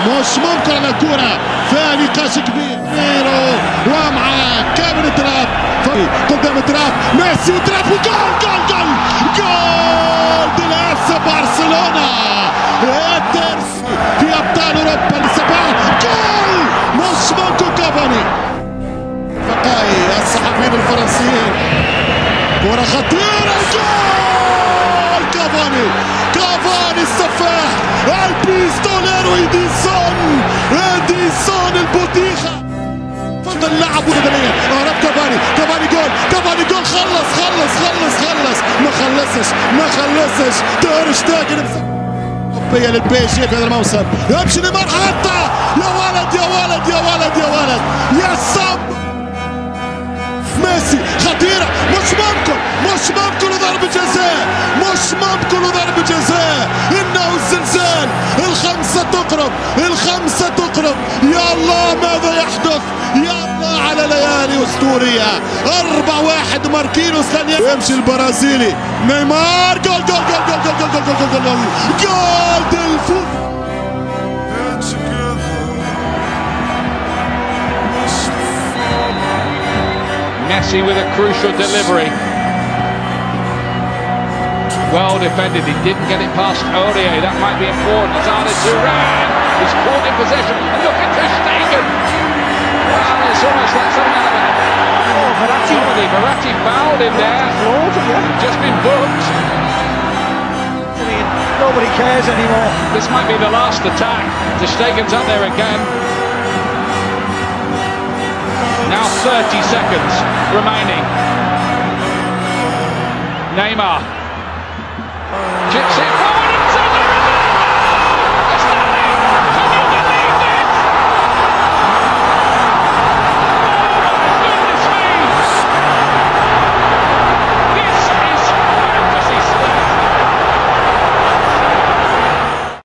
مش ممكن على الكرة في نقاش كبير ميرو ومع كامل تراب قدام تراب ميسي وتراب وجول جول جول جول دلاس برشلونة الدرس في ابطال اوروبا للسبعة جول مش ممكن كافاني فقاي الصحفيين الفرنسيين كرة خطيرة جول كافاني كافاني السفاح البيستوليرو ايديسون ايديسون البطيخة فضل لعب بدنيا هرب كافاني كافاني جول كافاني جول خلص خلص خلص خلص ما خلصش ما خلصش تير شتاجن أوروبية للبي جي في هذا الموسم يمشي نيمار حتى يا ولد يا ولد يا ولد يا ولد يا صب ميسي خطيرة مش ممكن مش ممكن ضربة جزاء مش ممكن ضربة جزاء إنه الزلزال الخمسة تقرب الخمسة تقرب يا الله ماذا يحدث يا الله على ليالي أسطورية أربع واحد ماركينوس لن يمشي البرازيلي نيمار جول جول جول جول جول جول جول جول جول جول دلفو Messi with a crucial delivery. Well defended. He didn't get it past Aurier. That might be important. Azada Duran is caught in possession. And look at Ter Stegen. Well, it's almost like something out of a Oh, Verratti. comedy. Verratti fouled him there. Flawed, yeah. Just been booked. Nobody cares anymore. This might be the last attack. Ter Stegen's up there again. Now 30 seconds remaining. Neymar